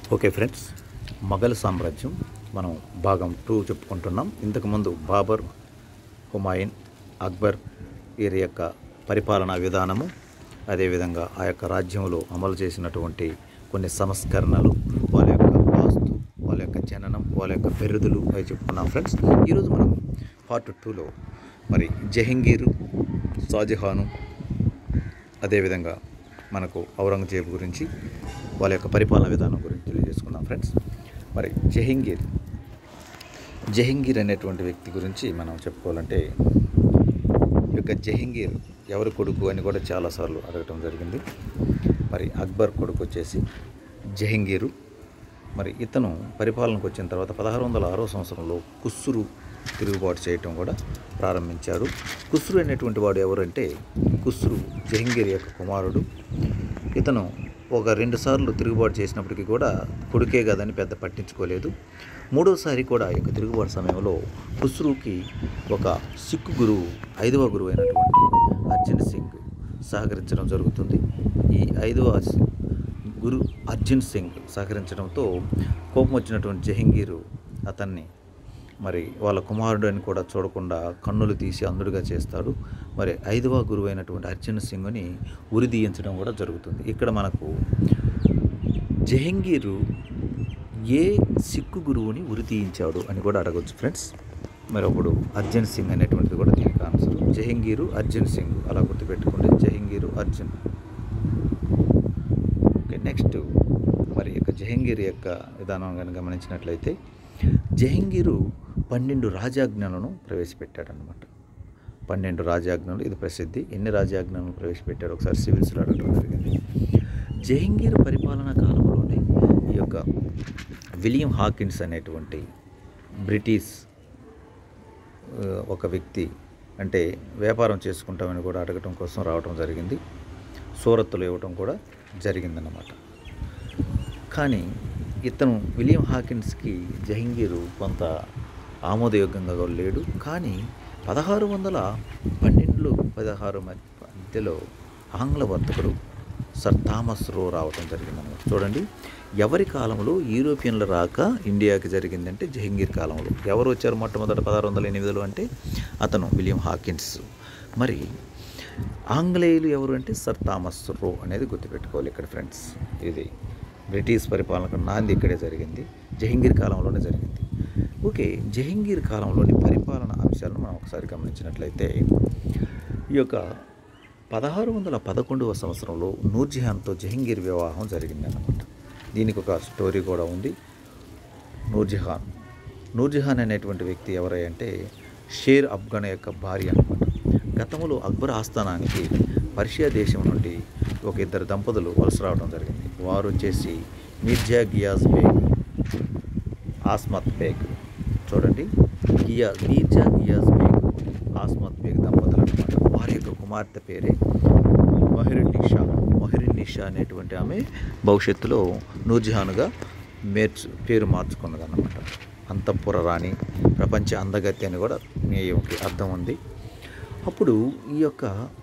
okay friends Mughal సామ్రాజ్యం మనం భాగం టూ చెప్పుకుంటున్నాం ఇంతకుముందు బాబర్ హుమాయూన్ అక్బర్ వీరి యొక్క పరిపాలనా విధానము అదేవిధంగా ఆ యొక్క రాజ్యంలో అమలు చేసినటువంటి కొన్ని సంస్కరణలు వాళ్ళ యొక్క వాస్తు వాళ్ళ యొక్క జననం వాళ్ళ యొక్క బిరుదులు అవి చెప్పుకున్నాం ఫ్రెండ్స్ ఈరోజు మనం పార్ట్ టూలో మరి జహంగీరు షాజహాను అదేవిధంగా మనకు ఔరంగజేబ్ గురించి వాళ్ళ యొక్క పరిపాలన విధానం గురించి తెలియజేసుకుందాం ఫ్రెండ్స్ మరి జహంగీర్ జహంగీర్ అనేటువంటి వ్యక్తి గురించి మనం చెప్పుకోవాలంటే ఈ యొక్క జహంగీర్ ఎవరి కొడుకు అని కూడా చాలాసార్లు అడగటం జరిగింది మరి అక్బర్ కొడుకు వచ్చేసి జహంగీరు మరి ఇతను పరిపాలనకు వచ్చిన తర్వాత పదహారు వందల ఆరో సంవత్సరంలో కుస్సురు తిరుగుబాటు చేయటం కూడా ప్రారంభించాడు కుస్రు అనేటువంటి వాడు ఎవరంటే కుస్రు జహంగీర్ యొక్క కుమారుడు ఇతను ఒక రెండు సార్లు తిరుగుబాటు చేసినప్పటికీ కూడా కొడుకే కదని పెద్ద పట్టించుకోలేదు మూడోసారి కూడా ఈ యొక్క తిరుగుబాటు సమయంలో ఖుస్రుకి ఒక సిక్కు గురువు ఐదవ గురువు అయినటువంటి అర్జున్ సింగ్ సహకరించడం జరుగుతుంది ఈ ఐదవ సి- గురు అర్జున్ సింగ్ సహకరించడంతో కోపం వచ్చినటువంటి జహంగీరు అతన్ని మరి వాళ్ళ కుమారుడు అని కూడా చూడకుండా కన్నులు తీసి అందుడుగా చేస్తాడు మరి ఐదవ గురువు అయినటువంటి అర్జున్ సింగ్ని ఉరిదీయించడం కూడా జరుగుతుంది ఇక్కడ మనకు జహంగీరు ఏ సిక్కు గురువుని ఉరితీయించాడు అని కూడా అడగొచ్చు ఫ్రెండ్స్ మరి అప్పుడు అర్జున్ సింగ్ అనేటువంటిది కూడా దీనికి ఆన్సర్ జహంగీరు అర్జున్ సింగ్ అలా గుర్తుపెట్టుకోండి జహంగీరు అర్జున్ ఓకే నెక్స్ట్ మరి యొక్క జహంగీర్ యొక్క విధానం కనుక గమనించినట్లయితే జహంగీరు పన్నెండు రాజాజ్ఞలను ప్రవేశపెట్టాడనమాట పన్నెండు రాజాజ్ఞలు ఇది ప్రసిద్ధి ఎన్ని రాజాజ్ఞలను ప్రవేశపెట్టాడు ఒకసారి సివిల్స్లో అడగడం జరిగింది జహంగీర్ పరిపాలనా కాలంలోనే ఈ యొక్క విలియం హాకిన్స్ అనేటువంటి బ్రిటిష్ ఆ, ఒక వ్యక్తి అంటే వ్యాపారం చేసుకుంటామని కూడా అడగటం కోసం రావటం జరిగింది సూరత్తులు ఇవ్వటం కూడా జరిగిందన్నమాట కానీ ఇతను విలియం హాకిన్స్కి జహంగీరు కొంత ఆమోదయోగ్యంగా కూడా లేడు కానీ పదహారు వందల పన్నెండులో పదహారు మధ్యలో ఆంగ్ల వర్తకుడు సర్ థామస్ రో రావటం జరిగిందన్నమాట చూడండి ఎవరి కాలంలో యూరోపియన్ల రాక ఇండియాకి జరిగిందంటే జహంగీర్ కాలంలో ఎవరు వచ్చారు మొట్టమొదట పదహారు వందల ఎనిమిదిలో అంటే అతను విలియం హాకిన్స్ మరి ఆంగ్లేయులు ఎవరు అంటే సర్ థామస్ రో అనేది గుర్తుపెట్టుకోవాలి ఇక్కడ ఫ్రెండ్స్ ఇది బ్రిటిష్ పరిపాలనకు నాంది ఇక్కడే జరిగింది జహంగీర్ కాలంలోనే జరిగింది ఓకే జహంగీర్ కాలంలోని పరిపాలన అంశాలను మనం ఒకసారి గమనించినట్లయితే ఈ యొక్క పదహారు వందల పదకొండవ సంవత్సరంలో నూర్జహాన్తో జహంగీర్ వివాహం జరిగిందన్నమాట దీనికి ఒక స్టోరీ కూడా ఉంది నూర్జహాన్ నూర్జహాన్ అనేటువంటి వ్యక్తి ఎవరై అంటే షేర్ అఫ్ఘన్ యొక్క భార్య అనమాట గతంలో అక్బర్ ఆస్థానానికి పర్షియా దేశం నుండి ఒక ఇద్దరు దంపతులు వలస రావడం జరిగింది వారు వచ్చేసి మిర్జా గియాజ్ బేగ్ ఆస్మత్ బేగ్ చూడండి గియా మీర్జా గియాజ్ బేగ్ ఆస్మత్ బేగ్ దంపతులు అనమాట వారి యొక్క కుమార్తె పేరే మొహిరున్నిషా మొహిరున్నిషా అనేటువంటి ఆమె భవిష్యత్తులో నూర్జహాన్గా మేర్చు పేరు మార్చుకున్నదన్నమాట అంతఃపుర రాణి ప్రపంచ అందగత్తి అని కూడా ఈమెకి అర్థం ఉంది అప్పుడు ఈ యొక్క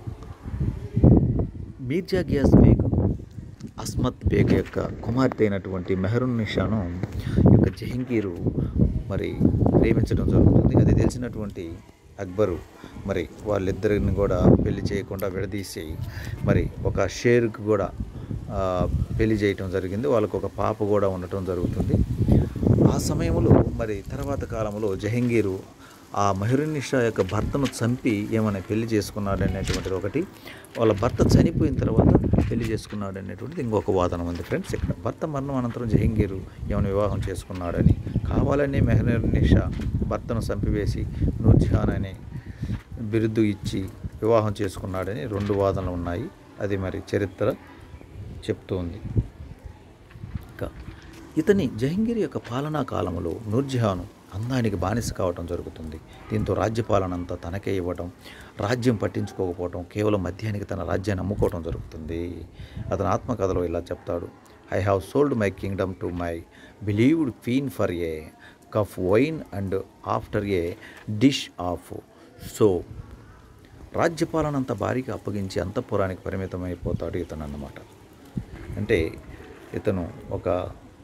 మీర్జా గ్యాస్ బేగ్ అస్మత్ బేగ్ యొక్క కుమార్తె అయినటువంటి మెహరున్ నిషాను ఈ యొక్క జహంగీరు మరి ప్రేమించడం జరుగుతుంది అది తెలిసినటువంటి అక్బరు మరి వాళ్ళిద్దరిని కూడా పెళ్లి చేయకుండా విడదీసి మరి ఒక షేర్కి కూడా ఆ, పెళ్లి చేయటం జరిగింది వాళ్ళకు ఒక పాప కూడా ఉండటం జరుగుతుంది ఆ సమయంలో మరి తర్వాత కాలంలో జహంగీరు ఆ మహిరునిషా యొక్క భర్తను చంపి ఏమైనా పెళ్లి చేసుకున్నాడు అనేటువంటిది ఒకటి వాళ్ళ భర్త చనిపోయిన తర్వాత పెళ్లి చేసుకున్నాడు అనేటువంటిది ఇంకొక వాదన ఉంది ఫ్రెండ్స్ ఇక్కడ భర్త మరణం అనంతరం జహంగీరు ఏమైనా వివాహం చేసుకున్నాడని కావాలని మెహరునిషా భర్తను చంపివేసి నూర్జహాన్ అనే బిరుదు ఇచ్చి వివాహం చేసుకున్నాడని రెండు వాదనలు ఉన్నాయి అది మరి చరిత్ర చెప్తోంది ఇంకా ఇతని జహంగీర్ యొక్క పాలనా కాలంలో నూర్జహాను అందానికి బానిస కావటం జరుగుతుంది దీంతో రాజ్యపాలన అంతా తనకే ఇవ్వటం రాజ్యం పట్టించుకోకపోవటం కేవలం మద్యానికి తన రాజ్యాన్ని అమ్ముకోవటం జరుగుతుంది అతని ఆత్మకథలో ఇలా చెప్తాడు I have sold my kingdom to my beloved ఫీన్ for a cup wine and after a dish of soup రాజ్యపాలన అంతా భారీగా అప్పగించి అంతఃపురానికి పరిమితమైపోతాడు ఇతను అన్నమాట అంటే ఇతను ఒక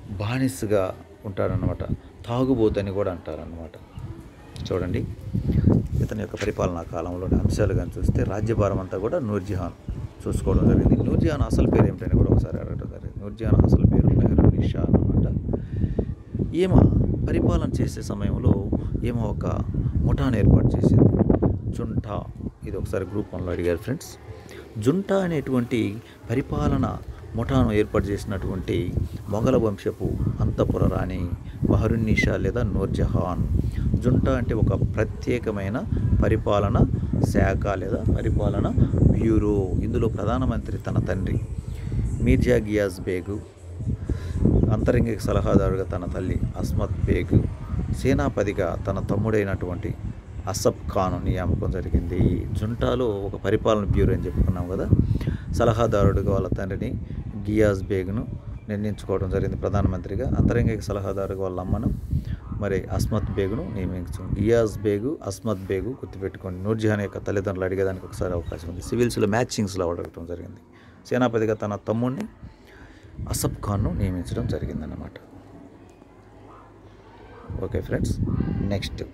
బానిసగా ఉంటాడనమాట తాగుబోతని కూడా అంటారనమాట చూడండి ఇతని యొక్క పరిపాలనా కాలంలోని అంశాలు కానీ చూస్తే రాజ్యభారం అంతా కూడా నూర్జహాన్ చూసుకోవడం జరిగింది నూర్జహాన్ అసలు పేరు ఏమిటని కూడా ఒకసారి అడగడం జరిగింది నూర్జహాన్ అసలు పేరు మెహరూన్ షా అనమాట ఈమె పరిపాలన చేసే సమయంలో ఈమె ఒక ముఠాను ఏర్పాటు చేసింది జుంటా ఇది ఒకసారి గ్రూప్ వన్లో అడిగారు ఫ్రెండ్స్ జుంటా అనేటువంటి పరిపాలన ముఠాను ఏర్పాటు చేసినటువంటి మొఘల వంశపు అంతపుర రాణి బహరున్నిషా లేదా నూర్జహాన్ జుంటా అంటే ఒక ప్రత్యేకమైన పరిపాలన శాఖ లేదా పరిపాలన బ్యూరో ఇందులో ప్రధానమంత్రి తన తండ్రి మీర్జా గియాజ్ బేగు అంతరంగిక సలహాదారుగా తన తల్లి అస్మత్ బేగ్ సేనాపతిగా తన తమ్ముడైనటువంటి అసఫ్ ఖాన్ నియామకం జరిగింది జుంటాలో ఒక పరిపాలన బ్యూరో అని చెప్పుకున్నాం కదా సలహాదారుడుగా వాళ్ళ తండ్రిని గియాజ్ బేగ్ను నిర్ణయించుకోవడం జరిగింది ప్రధానమంత్రిగా అంతరంగిక సలహాదారుగా వాళ్ళ అమ్మను మరి అస్మత్ బేగును నియమించు గియాజ్ బేగు అస్మత్ బేగు గుర్తుపెట్టుకోండి నూర్జహాన్ యొక్క తల్లిదండ్రులు అడిగేదానికి ఒకసారి అవకాశం ఉంది సివిల్స్లో మ్యాచింగ్స్లో అడగటం జరిగింది సేనాపతిగా తన తమ్ముడిని అసఫ్ ఖాన్ను నియమించడం జరిగిందన్నమాట ఓకే ఫ్రెండ్స్ నెక్స్ట్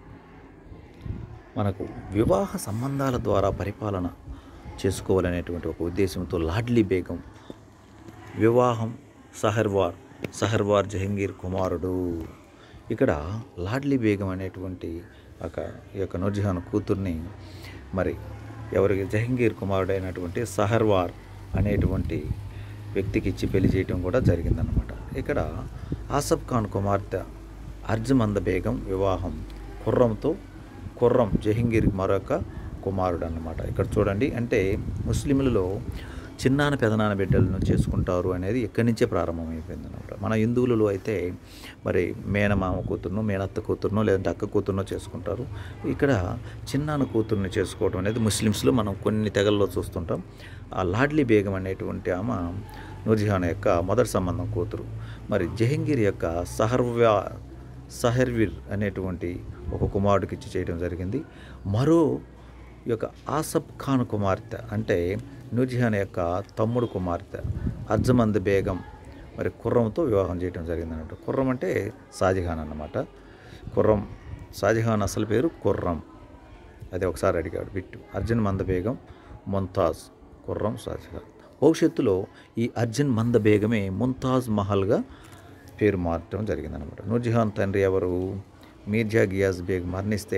మనకు వివాహ సంబంధాల ద్వారా పరిపాలన చేసుకోవాలనేటువంటి ఒక ఉద్దేశంతో లాడ్లీ బేగం వివాహం సహర్వార్ సహర్వార్ జహంగీర్ కుమారుడు ఇక్కడ లాడ్లీ బేగం అనేటువంటి ఒక ఈ యొక్క నూర్జహాన్ కూతుర్ని మరి ఎవరికి జహంగీర్ కుమారుడు అయినటువంటి సహర్వార్ అనేటువంటి వ్యక్తికి ఇచ్చి పెళ్లి చేయడం కూడా జరిగిందనమాట ఇక్కడ ఆసఫ్ ఖాన్ కుమార్తె అర్జమంద బేగం వివాహం ఖుర్రంతో ఖుర్రం జహంగీర్ మరొక కుమారుడు అన్నమాట ఇక్కడ చూడండి అంటే ముస్లింలలో చిన్నాన పెదనాన్న బిడ్డలను చేసుకుంటారు అనేది ఎక్కడి నుంచే ప్రారంభమైపోయింది అనమాట మన హిందువులలో అయితే మరి మేనమామ కూతురును మేనత్త కూతురునో లేదంటే అక్క కూతురునో చేసుకుంటారు ఇక్కడ చిన్నాన్న కూతుర్ని చేసుకోవడం అనేది ముస్లిమ్స్లో మనం కొన్ని తెగల్లో చూస్తుంటాం ఆ లాడ్లీ బేగం అనేటువంటి ఆమె నూర్జహాన్ యొక్క మొదటి సంబంధం కూతురు మరి జహంగీర్ యొక్క సహర్వ్యా సహర్వీర్ అనేటువంటి ఒక కుమారుడికి ఇచ్చి చేయడం జరిగింది మరో ఈ యొక్క ఆసఫ్ ఖాన్ కుమార్తె అంటే నూర్జహాన్ యొక్క తమ్ముడు కుమార్తె అజ్జమంద్ బేగం మరి కుర్రంతో వివాహం చేయడం జరిగింది అన్నట్టు కుర్రం అంటే షాజహాన్ అన్నమాట కుర్రం షాజహాన్ అసలు పేరు కుర్రం అదే ఒకసారి అడిగాడు బిట్టు అర్జున్ మంద బేగం ముంతాజ్ కుర్రం షాజహాన్ భవిష్యత్తులో ఈ అర్జున్ మంద బేగమే ముంతాజ్ మహల్గా పేరు మార్చడం జరిగిందనమాట నూర్జహాన్ తండ్రి ఎవరు మీర్జా గియాజ్ బేగ్ మరణిస్తే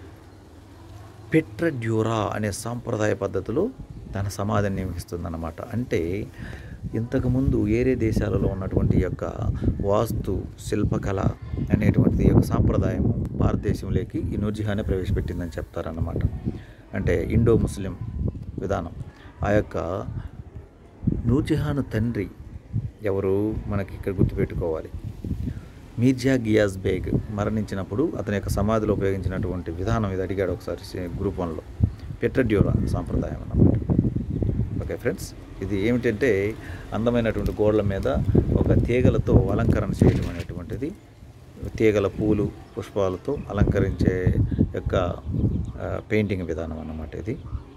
పెట్రడ్యూరా అనే సాంప్రదాయ పద్ధతిలో తన సమాధిని నియమిస్తుందన్నమాట అంటే ఇంతకుముందు ఏరే దేశాలలో ఉన్నటువంటి ఈ యొక్క వాస్తు శిల్పకళ అనేటువంటిది ఈ యొక్క సాంప్రదాయం భారతదేశంలోకి ఈ నూర్జహానే ప్రవేశపెట్టిందని చెప్తారన్నమాట అంటే ఇండో ముస్లిం విధానం ఆ యొక్క నూర్జహాన్ తండ్రి ఎవరు మనకి ఇక్కడ గుర్తుపెట్టుకోవాలి మీర్జా గియాజ్ బేగ్ మరణించినప్పుడు అతని యొక్క సమాధిలో ఉపయోగించినటువంటి విధానం ఇది అడిగాడు ఒకసారి సి- గ్రూప్ వన్లో పెట్రడ్యూరా సాంప్రదాయం అన్నమాట ఓకే ఫ్రెండ్స్ ఇది ఏమిటంటే అందమైనటువంటి గోడల మీద ఒక తీగలతో అలంకరణ చేయడం అనేటువంటిది తీగల పూలు పుష్పాలతో అలంకరించే యొక్క ఆ, పెయింటింగ్ విధానం అన్నమాట ఇది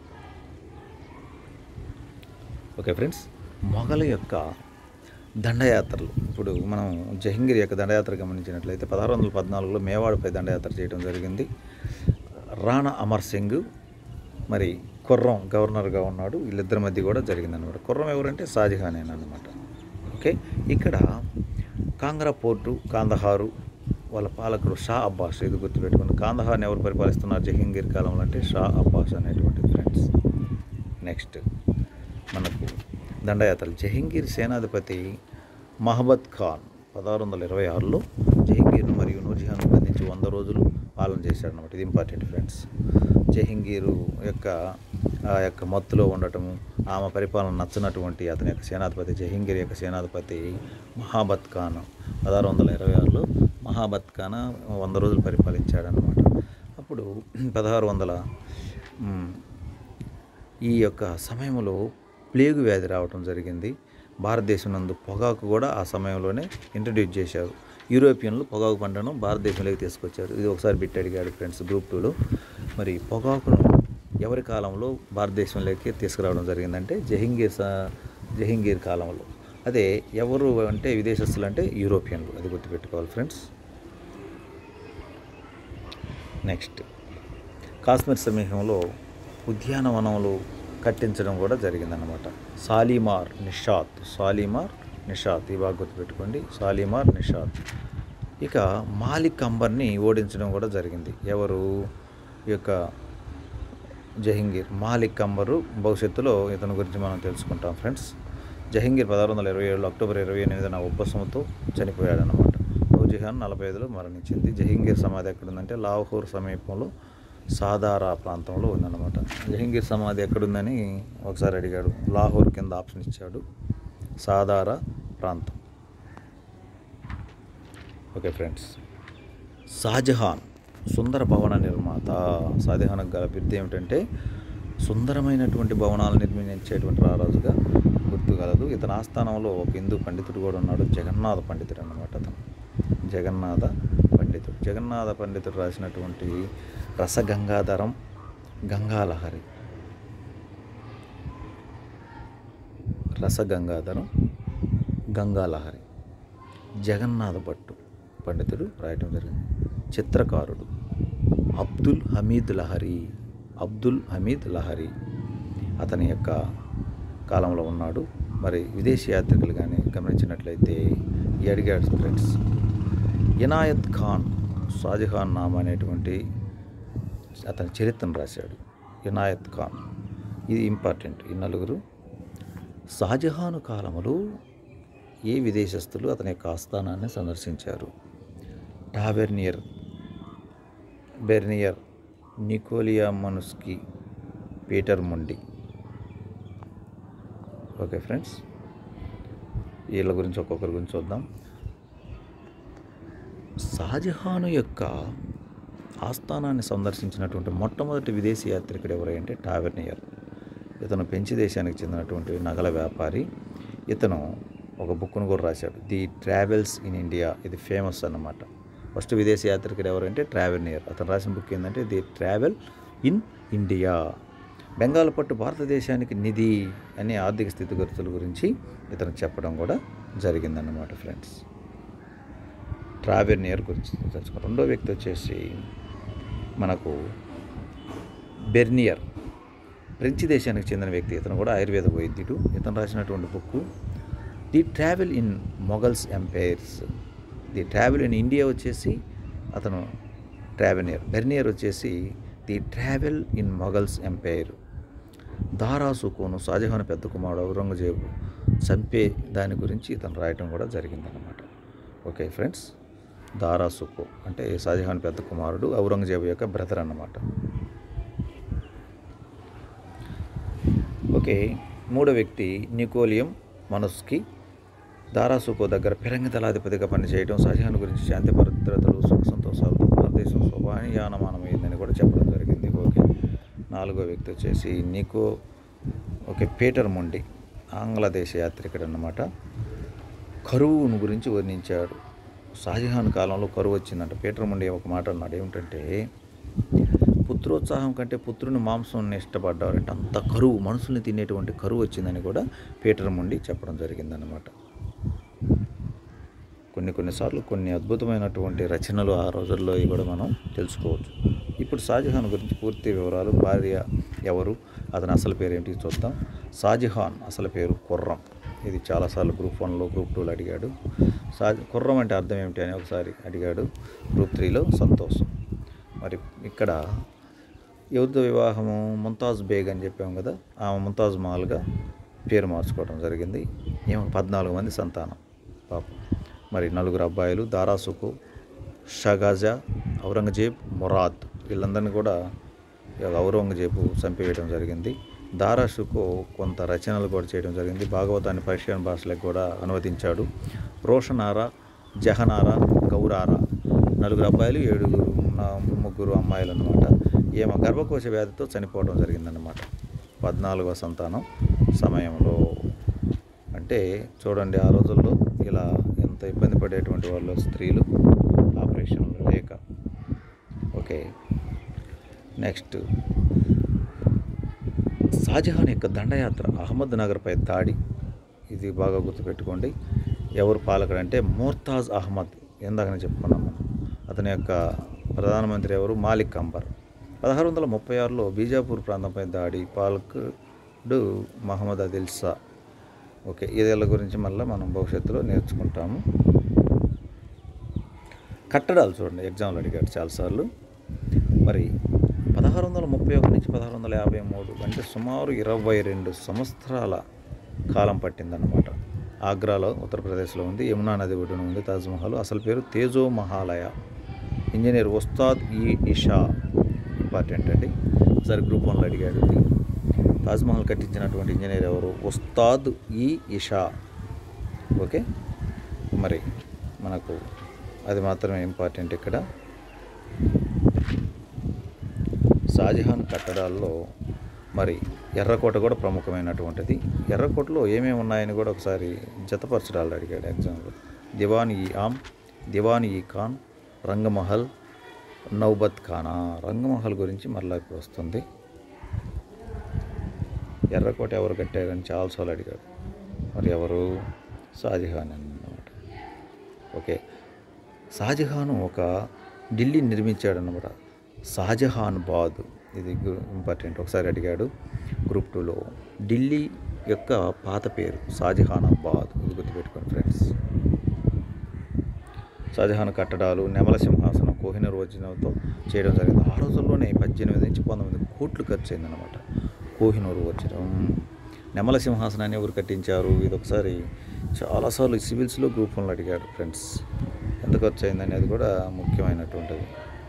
ఓకే ఫ్రెండ్స్ మొఘల యొక్క దండయాత్రలు ఇప్పుడు మనం జహంగీర్ యొక్క దండయాత్ర గమనించినట్లయితే పదహారు వందల పద్నాలుగులో మేవాడుపై దండయాత్ర చేయడం జరిగింది రాణా అమర్ సింగ్ మరి కుర్రం గవర్నర్గా ఉన్నాడు వీళ్ళిద్దరి మధ్య కూడా జరిగిందనమాట కుర్రం ఎవరంటే షాజహానే అనమాట ఓకే ఇక్కడ కాంగ్రా పోర్టు కాందహారు వాళ్ళ పాలకుడు షా అబ్బాస్ ఇది గుర్తుపెట్టుకుని కాందహార్ని ఎవరు పరిపాలిస్తున్నారు జహంగీర్ కాలంలో అంటే షా అబ్బాస్ అనేటువంటి ఫ్రెండ్స్ నెక్స్ట్ మనకు దండయాత్రలు జహంగీర్ సేనాధిపతి మహబత్ ఖాన్ పదహారు వందల ఇరవై ఆరులో జహంగీర్ మరియు నూర్జహాన్ బంధించి వంద రోజులు పాలన చేశాడు అనమాట ఇది ఇంపార్టెంట్ ఫ్రెండ్స్ జహంగీరు యొక్క ఆ యొక్క మత్తులో ఉండటము ఆమె పరిపాలన నచ్చనటువంటి అతని యొక్క సేనాధిపతి జహంగీర్ యొక్క సేనాధిపతి మహాబత్ ఖాన్ పదహారు వందల ఇరవై ఆరులో మహాబత్ ఖాన్ వంద రోజులు పరిపాలించాడనమాట అప్పుడు పదహారు వందల మ్, ఈ యొక్క సమయంలో ప్లేగు వ్యాధి రావటం జరిగింది భారతదేశం నందు పొగాకు కూడా ఆ సమయంలోనే ఇంట్రడ్యూస్ చేశారు యూరోపియన్లు పొగాకు పంటను భారతదేశంలోకి తీసుకొచ్చారు ఇది ఒకసారి బిట్ అడిగాడు ఫ్రెండ్స్ గ్రూప్ టూలో మరి పొగాకును ఎవరి కాలంలో భారతదేశంలోకి తీసుకురావడం జరిగిందంటే జహంగీర్ సా జహంగీర్ కాలంలో అదే ఎవరు అంటే విదేశస్తులు అంటే యూరోపియన్లు అది గుర్తుపెట్టుకోవాలి ఫ్రెండ్స్ నెక్స్ట్ కాశ్మీర్ సమీపంలో ఉద్యానవనములు కట్టించడం కూడా జరిగిందన్నమాట సాలిమార్ నిషాత్ సాలిమార్ నిషాత్ ఈ బాగా గుర్తుపెట్టుకోండి సాలిమార్ నిషాత్ ఇక మాలిక్ అంబర్ని ఓడించడం కూడా జరిగింది ఎవరు ఈ యొక్క జహంగీర్ మాలిక్ అంబరు భవిష్యత్తులో ఇతని గురించి మనం తెలుసుకుంటాం ఫ్రెండ్స్ జహంగీర్ పదహారు వందల ఇరవై ఏడు అక్టోబర్ ఇరవై ఎనిమిదిన ఉబ్బసంతో చనిపోయాడనమాట నూర్జహాన్ నలభై ఐదులో మరణించింది జహంగీర్ సమాధి ఎక్కడుందంటే లాహోర్ సమీపంలో సాదారా ప్రాంతంలో ఉందన్నమాట జహంగీర్ సమాధి ఎక్కడుందని ఒకసారి అడిగాడు లాహోర్ కింద ఆప్షన్ ఇచ్చాడు సాదారా ప్రాంతం ఓకే ఫ్రెండ్స్ షాజహాన్ సుందర భవన నిర్మాత షాజహాన్ గల బిరుదు ఏమిటంటే సుందరమైనటువంటి భవనాలు నిర్మించేటువంటి రారాజుగా గుర్తు కలదు ఇతని ఆస్థానంలో ఒక హిందూ పండితుడు కూడా ఉన్నాడు జగన్నాథ పండితుడు అన్నమాట అతను జగన్నాథ పండితుడు జగన్నాథ పండితుడు రాసినటువంటి రసగంగాధరం గంగాలహరి రసగంగాధరం గంగాలహరి జగన్నాథ భట్టు పండితుడు రాయటం జరిగింది చిత్రకారుడు అబ్దుల్ హమీద్ లహరి అబ్దుల్ హమీద్ లహరి అతని యొక్క కాలంలో ఉన్నాడు మరి విదేశీ యాత్రికులు కానీ గమనించినట్లయితే ఈ అడిగాడు ఫ్రెండ్స్ ఇనాయత్ ఖాన్ షాజహాన్ నామా అనేటువంటి అతని చరిత్రను రాశాడు ఇనాయత్ ఖాన్ ఇది ఇంపార్టెంట్ ఈ నలుగురు షాజహాను కాలములో ఏ విదేశస్తులు అతని యొక్క ఆస్థానాన్ని సందర్శించారు టాబెర్నియర్ బెర్నియర్ నికోలియా మనుస్కి పీటర్ ముండి ఓకే ఫ్రెండ్స్ వీళ్ళ గురించి ఒక్కొక్కరి గురించి చూద్దాం షాజహాను యొక్క ఆస్థానాన్ని సందర్శించినటువంటి మొట్టమొదటి విదేశీ యాత్రికుడు ఎవరంటే టావెర్నియర్ ఇతను పెంచి దేశానికి చెందినటువంటి నగల వ్యాపారి ఇతను ఒక బుక్ను కూడా రాశాడు ది ట్రావెల్స్ ఇన్ ఇండియా ఇది ఫేమస్ అన్నమాట ఫస్ట్ విదేశీ యాత్రికుడు ఎవరంటే ట్రావెల్నియర్ అతను రాసిన బుక్ ఏంటంటే the travel in India Bengal పట్టు భారతదేశానికి నిధి అనే ఆర్థిక స్థితిగతుల గురించి ఇతను చెప్పడం కూడా జరిగిందన్నమాట ఫ్రెండ్స్ ట్రావెల్నియర్ గురించి తెలుసుకున్నాం రెండో వ్యక్తి వచ్చేసి మనకు బెర్నియర్ ఫ్రెంచ్ దేశానికి చెందిన వ్యక్తి ఇతను కూడా ఆయుర్వేద వైద్యుడు ఇతను రాసినటువంటి book the travel in Mughals empires the travel in India వచ్చేసి అతను ట్రావెనియర్ బెర్నియర్ వచ్చేసి the travel in Mughals empire దారాసుకోను షాజహాన్ పెద్ద కుమారుడు ఔరంగజేబు చంపే దాని గురించి ఇతను రాయటం కూడా జరిగిందన్నమాట ఓకే ఫ్రెండ్స్ దారాసుకో అంటే షాజహాన్ పెద్ద కుమారుడు ఔరంగజేబు యొక్క బ్రదర్ అన్నమాట ఓకే మూడో వ్యక్తి నికోలియం మనస్కి దారాసుకో దగ్గర ఫిరంగి దళాధిపతిగా పనిచేయడం షాజహాన్ గురించి శాంతి భద్రతలు సుఖ సంతోషాలతో భారతదేశం శోభానియానమానమైందని కూడా చెప్పడం జరిగింది ఓకే నాలుగో వ్యక్తి వచ్చేసి నికో ఓకే పీటర్ మొండి ఆంగ్లదేశ యాత్రికుడు అన్నమాట కరువును గురించి వర్ణించాడు షాజహాన్ కాలంలో కరువు వచ్చిందంట పీటర్ మొండి ఒక మాట అన్నాడు ఏమిటంటే పుత్రోత్సాహం కంటే పుత్రుని మాంసం ఇష్టపడ్డారంటే అంత కరువు మనుషుల్ని తినేటువంటి కరువు వచ్చిందని కూడా పీటర్ మొండి చెప్పడం జరిగిందనమాట కొన్ని కొన్నిసార్లు కొన్ని అద్భుతమైనటువంటి రచనలు ఆ రోజుల్లో ఇవి కూడా మనం తెలుసుకోవచ్చు ఇప్పుడు షాజహాన్ గురించి పూర్తి వివరాలు భార్య ఎవరు అతని అసలు పేరు ఏంటి చూద్దాం షాజహాన్ అసలు పేరు కుర్రం ఇది చాలాసార్లు గ్రూప్ వన్లో గ్రూప్ టూలో అడిగాడు షాజ్ కుర్రం అంటే అర్థం ఏమిటి అని ఒకసారి అడిగాడు గ్రూప్ త్రీలో సంతోషం మరి ఇక్కడ ఎవరితో వివాహము ముంతాజ్ బేగ్ అని చెప్పాం కదా ఆమె ముంతాజ్ మహల్గా పేరు మార్చుకోవడం జరిగింది ఏమో పద్నాలుగు మంది సంతానం పాపం మరి నలుగురు అబ్బాయిలు దారాసుకు షగాజా ఔరంగజేబ్ మురాద్ వీళ్ళందరినీ కూడా ఈ యొక్క ఔరంగజేబు చంపివేయడం జరిగింది దారాషుకు కొంత రచనలు కూడా చేయడం జరిగింది భాగవతాన్ని పర్షియన్ భాషలకు కూడా అనువదించాడు రోషనారా జహనారా గౌరారా నలుగురు అబ్బాయిలు ఏడుగురు నా- ముగ్గురు అమ్మాయిలు అన్నమాట ఈమె గర్భకోశ వ్యాధితో చనిపోవడం జరిగిందన్నమాట పద్నాలుగవ సంతానం సమయంలో అంటే చూడండి ఆ రోజుల్లో ఇలా ఎంత ఇబ్బంది పడేటువంటి వాళ్ళు స్త్రీలు ఆపరేషన్లు లేక ఓకే నెక్స్ట్ షాజహాన్ యొక్క దండయాత్ర అహ్మద్ నగర్పై దాడి ఇది ఇది బాగా గుర్తుపెట్టుకోండి ఎవరు పాలకుడు అంటే మోర్తాజ్ అహ్మద్ ఇందాకనే చెప్పుకున్నాం మనం అతని యొక్క ప్రధానమంత్రి ఎవరు మాలిక్ అంబర్ పదహారు వందల ముప్పై ఆరులో బీజాపూర్ ప్రాంతంపై దాడి పాలకుడు మహమ్మద్ అదిల్ షా ఓకే ఇదేళ్ళ గురించి మళ్ళీ మనం భవిష్యత్తులో నేర్చుకుంటాము కట్టడాలు చూడండి ఎగ్జామ్లు అడిగాడు చాలాసార్లు మరి పదహారు వందల ముప్పై ఒకటి నుంచి పదహారు వందల యాభై మూడు అంటే సుమారు ఇరవై రెండు సంవత్సరాల కాలం పట్టిందన్నమాట ఆగ్రాలో ఉత్తరప్రదేశ్లో ఉంది యమునా నది ఒడ్డున ఉంది తాజ్మహల్ అసలు పేరు తేజో మహాలయ ఇంజనీర్ ఉస్తాద్ ఈ ఇషా ఇంపార్టెంట్ అండి ఒకసారి గ్రూప్ వన్లో అడిగాడు ఇది తాజ్మహల్ కట్టించినటువంటి ఇంజనీర్ ఎవరు ఉస్తాద్ ఈ ఇషా ఓకే మరి మనకు అది మాత్రమే ఇంపార్టెంట్ ఇక్కడ షాజహాన్ కట్టడాల్లో మరి ఎర్రకోట కూడా ప్రముఖమైనటువంటిది ఎర్రకోటలో ఏమేమి ఉన్నాయని కూడా ఒకసారి జతపరచడాలు అడిగాడు ఎగ్జామ్లో దివాన్ ఈ ఆమ్ దివాన్ ఈ ఖాన్ రంగమహల్ నౌబత్ ఖానా రంగమహల్ గురించి మళ్ళీ ఇప్పుడు వస్తుంది ఎర్రకోట ఎవరు కట్టారని చాలాసార్లు అడిగాడు మరి ఎవరు షాజహాన్ అన్నమాట ఓకే షాజహాన్ ఒక ఢిల్లీ నిర్మించాడన్నమాట షాజహాన్ బాద్ ఇది గు- ఇంపార్టెంట్ ఒకసారి అడిగాడు గ్రూప్ టూలో ఢిల్లీ యొక్క పాత పేరు షాజహానాబాద్ ఇది గుర్తుపెట్టుకోండి ఫ్రెండ్స్ షాజహాన్ కట్టడాలు నెమల సింహాసనం కోహినూర్ వజ్రంతో చేయడం జరిగింది ఆ రోజుల్లోనే పద్దెనిమిది నుంచి పంతొమ్మిది కోట్లు ఖర్చు అయిందన్నమాట కోహినూరు వజ్రం నెమల సింహాసనాన్ని ఎవరు కట్టించారు ఇది ఒకసారి చాలాసార్లు సివిల్స్లో గ్రూప్ వన్లో అడిగాడు ఫ్రెండ్స్ ఎంత ఖర్చు అయింది అనేది కూడా ముఖ్యమైనటువంటిది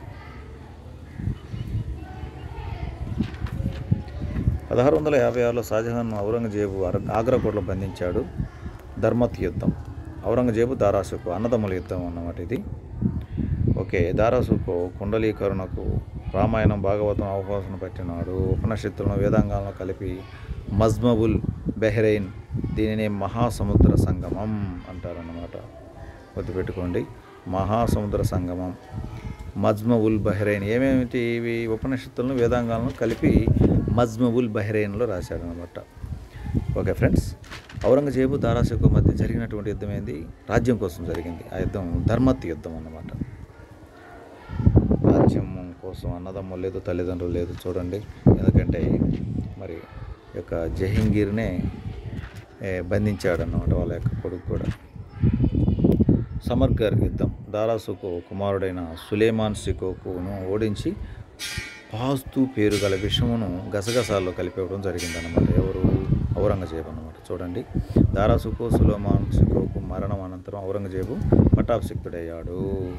పదహారు వందల యాభై ఆరులో షాజహాన్ ఔరంగజేబు అర- ఆగ్రా కోటలో బంధించాడు ధర్మత్ యుద్ధం ఔరంగజేబు దారాసుకు అన్నదమ్ముల యుద్ధం అన్నమాట ఇది ఓకే దారాసుకు కుండలీకరణకు రామాయణం భాగవతం అవకాశం పెట్టినాడు ఉపనిషత్తులను వేదాంగాలను కలిపి మజ్మబుల్ బెహ్రెయిన్ దీనిని మహాసముద్ర సంగమం అంటారన్నమాట గుర్తుపెట్టుకోండి మహాసముద్ర సంగమం మజ్మబుల్ బహ్రెయిన్ ఏమేమిటి ఇవి ఉపనిషత్తులను వేదాంగాలను కలిపి మజ్మబుల్ బహ్రెయిన్లో రాశాడనమాట ఓకే ఫ్రెండ్స్ ఔరంగజేబు దారాషకు మధ్య జరిగినటువంటి యుద్ధం ఏంది రాజ్యం కోసం జరిగింది ఆ యుద్ధం ధర్మత్ యుద్ధం అన్నమాట రాజ్యం కోసం అన్నదమ్ములు లేదు తల్లిదండ్రులు లేదు చూడండి ఎందుకంటే మరి ఈ యొక్క జహంగీర్నే ఏ, బంధించాడన్నమాట వాళ్ళ యొక్క కొడుకు కూడా సమర్గర్ యుద్ధం దారాసుకు కుమారుడైన సులేమాన్ సికోకును ఓడించి పాస్తు పేరు గల విషమును గసగసాల్లో కలిపేయడం జరిగిందన్నమాట ఎవరు ఔరంగజేబు అన్నమాట చూడండి దారాసుకు సులేమాన్ సికోకు మరణం అనంతరం ఔరంగజేబు పట్టాభిషిక్తుడయ్యాడు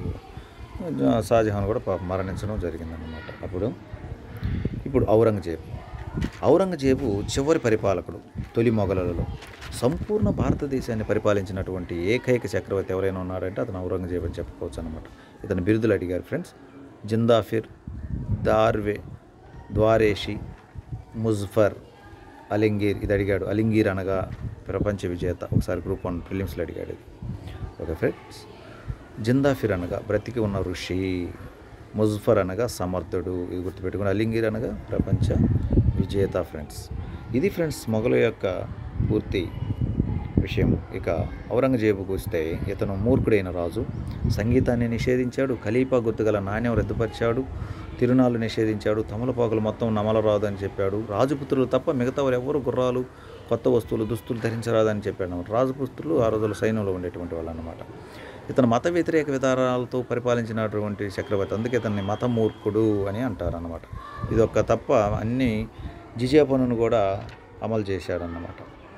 షాజహాన్ కూడా పాపం మరణించడం జరిగిందన్నమాట అప్పుడు ఇప్పుడు ఔరంగజేబు ఔరంగజేబు చివరి పరిపాలకుడు తొలి మొఘలులలో సంపూర్ణ భారతదేశాన్ని పరిపాలించినటువంటి ఏకైక చక్రవర్తి ఎవరైనా ఉన్నారంటే అతను ఔరంగజేబు అని చెప్పుకోవచ్చు అనమాట ఇతను బిరుదులు అడిగారు ఫ్రెండ్స్ జిందాఫిర్ దార్వే ద్వారేషి ముజ్ఫర్ అలింగీర్ ఇది అడిగాడు అలింగీర్ అనగా ప్రపంచ విజేత ఒకసారి గ్రూప్ వన్ ఫిలిమ్స్లో అడిగాడు ఇది ఓకే ఫ్రెండ్స్ జిందాఫిర్ అనగా బ్రతికి ఉన్న ఋషి ముజ్ఫర్ అనగా సమర్థుడు ఇది గుర్తుపెట్టుకుని అలింగీర్ అనగా ప్రపంచ విజేత ఫ్రెండ్స్ ఇది ఫ్రెండ్స్ మొఘలు యొక్క పూర్తి విషయం ఇక ఔరంగజేబుకు వస్తే ఇతను మూర్ఖుడైన రాజు సంగీతాన్ని నిషేధించాడు ఖలీఫా గుర్తుగల నాణ్యం రద్దుపరిచాడు తిరునాళ్ళు నిషేధించాడు తమలపాకులు మొత్తం నమలరాదు అని చెప్పాడు రాజపుత్రులు తప్ప మిగతా వారు ఎవరు గుర్రాలు కొత్త వస్తువులు దుస్తులు ధరించరాదని చెప్పాడు అన్నమాట రాజపుత్రులు ఆ రోజుల్లో సైన్యంలో ఉండేటువంటి వాళ్ళు అన్నమాట ఇతను మత వ్యతిరేక విధానాలతో పరిపాలించినటువంటి చక్రవర్తి అందుకే ఇతన్ని మతమూర్ఖుడు అని అంటారు అన్నమాట ఇది ఒక్క తప్ప అన్ని జిజియా పన్నును కూడా అమలు చేశాడన్నమాట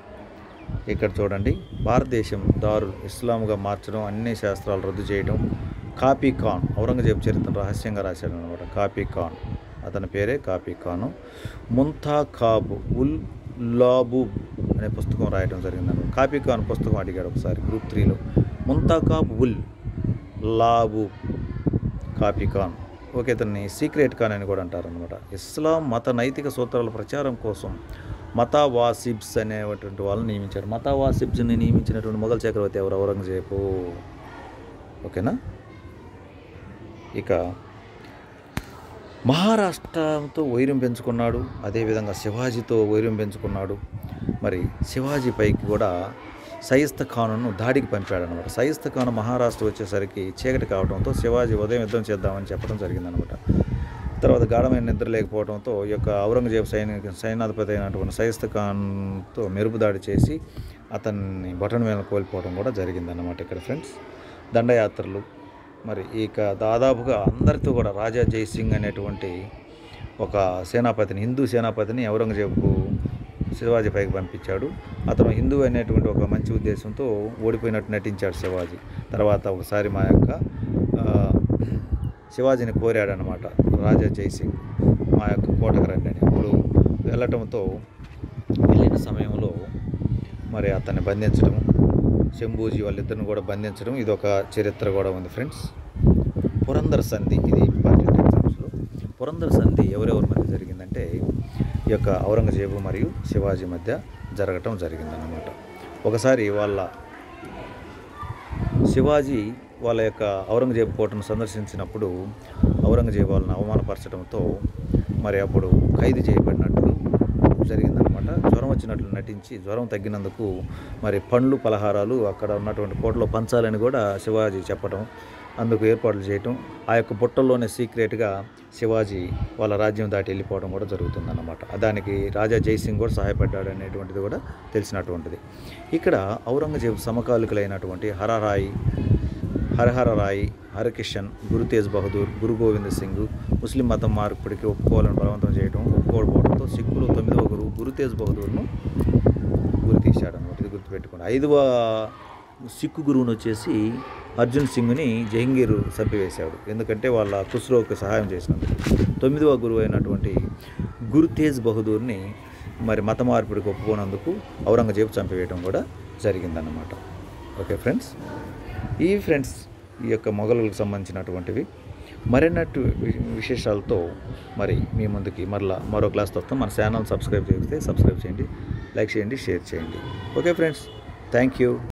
ఇక్కడ చూడండి భారతదేశం దారు ఇస్లాంగా మార్చడం అన్ని శాస్త్రాలు రద్దు చేయడం కాపీ ఖాన్ ఔరంగజేబు చరిత్రను రహస్యంగా రాశాడు అనమాట కాపీ ఖాన్ అతని పేరే కాపీ ఖాను ముంతాఖాబ్ ఉల్ లాబూబ్ అనే పుస్తకం రాయడం జరిగిందన్నమాట కాపీ ఖాన్ పుస్తకం అడిగాడు ఒకసారి గ్రూప్ త్రీలో ముంతాఖాబ్ ఉల్ లాబూబ్ కాపీ ఖాన్ ఓకే ఇతన్ని సీక్రెట్ ఖాన్ అని కూడా అంటారనమాట ఇస్లాం మత నైతిక సూత్రాల ప్రచారం కోసం మతా వాసిబ్స్ అనేటువంటి వాళ్ళని నియమించారు మతా వాసిబ్స్ని నియమించినటువంటి మొఘల్ చక్రవర్తి ఎవరు ఔరంగజేబు ఓకేనా ఇక మహారాష్ట్రతో వైరం పెంచుకున్నాడు అదేవిధంగా శివాజీతో వైరం పెంచుకున్నాడు మరి శివాజీ పైకి కూడా సయిస్త ఖానును దాడికి పంపాడనమాట సయిస్త ఖాను మహారాష్ట్ర వచ్చేసరికి చీకటి కావడంతో శివాజీ ఉదయం యుద్ధం చేద్దామని చెప్పడం జరిగిందనమాట తర్వాత గాఢమైన నిద్ర లేకపోవడంతో ఈ యొక్క ఔరంగజేబు సైనిక సైన్యాధిపతి అయినటువంటి సైస్త ఖాన్తో మెరుపు దాడి చేసి అతన్ని బటన్ మీద కోల్పోవడం కూడా జరిగిందన్నమాట ఇక్కడ ఫ్రెండ్స్ దండయాత్రలు మరి ఇక దాదాపుగా అందరితో కూడా రాజా జైసింగ్ అనేటువంటి ఒక సేనాపతిని హిందూ సేనాపతిని ఔరంగజేబుకు శివాజీ పైకి పంపించాడు అతను హిందూ అనేటువంటి ఒక మంచి ఉద్దేశంతో ఓడిపోయినట్టు నటించాడు శివాజీ తర్వాత ఒకసారి మా యొక్క ఆ, శివాజీని కోరాడనమాట రాజా జైసింగ్ మా యొక్క కోటకు రండి అని అప్పుడు వెళ్ళటంతో వెళ్ళిన సమయంలో మరి అతన్ని బంధించడం శంభూజీ వాళ్ళిద్దరిని కూడా బంధించడం ఇది ఒక చరిత్ర కూడా ఉంది ఫ్రెండ్స్ పురందర్ సంధి ఇది ఇంపార్టెంట్ ఎగ్జామ్స్లో పురందర్ సంధి ఎవరెవరి మధ్య జరిగిందంటే ఈ యొక్క ఔరంగజేబు మరియు శివాజీ మధ్య జరగటం జరిగిందన్నమాట ఒకసారి వాళ్ళ శివాజీ వాళ్ళ యొక్క ఔరంగజేబు కోటను సందర్శించినప్పుడు ఔరంగజేబు వాళ్ళని అవమానపరచడంతో మరి అప్పుడు ఖైదు చేయబడినట్లు జరిగిందనమాట జ్వరం వచ్చినట్లు నటించి జ్వరం తగ్గినందుకు మరి పండ్లు పలహారాలు అక్కడ ఉన్నటువంటి కోటలో పంచాలని కూడా శివాజీ చెప్పడం అందుకు ఏర్పాట్లు చేయటం ఆ యొక్క బుట్టల్లోనే సీక్రెట్గా శివాజీ వాళ్ళ రాజ్యం దాటి వెళ్ళిపోవడం కూడా జరుగుతుందన్నమాట దానికి రాజా జైసింగ్ కూడా సహాయపడ్డాడు అనేటువంటిది కూడా తెలిసినటువంటిది ఇక్కడ ఔరంగజేబు సమకాలికులైనటువంటి హరరాయి హరహర రాయ్ హరకిషన్ గురు తేజ్ బహదూర్ గురు గోవింద్ సింగ్ ముస్లిం మతం మార్పిడికి ఒప్పుకోవాలని బలవంతం చేయడం ఒప్పుకోకపోవడంతో సిక్కులు తొమ్మిదవ గురువు గురు తేజ్ బహదూర్ను గురి తీశాడు అనమాట ఇది గుర్తుపెట్టుకోండి ఐదవ సిక్కు గురువును వచ్చేసి అర్జున్ సింగ్ని జహంగీర్ చంపివేశాడు ఎందుకంటే వాళ్ళ ఖుస్రోకి సహాయం చేసినందుకు తొమ్మిదవ గురువు అయినటువంటి గురు తేజ్ బహదూర్ని మరి మత మార్పిడికి ఒప్పుకోనందుకు ఔరంగజేబు చంపివేయడం కూడా జరిగిందన్నమాట ఓకే ఫ్రెండ్స్ ఈ ఫ్రెండ్స్ ఈ యొక్క మొఘలులకు సంబంధించినటువంటివి మరిన్నట్టు వి- విశేషాలతో మరి మీ ముందుకి మరలా మరో క్లాస్తో వస్తాం మన ఛానల్ సబ్స్క్రైబ్ చేస్తే సబ్స్క్రైబ్ చేయండి లైక్ చేయండి షేర్ చేయండి ఓకే ఫ్రెండ్స్ థ్యాంక్ యూ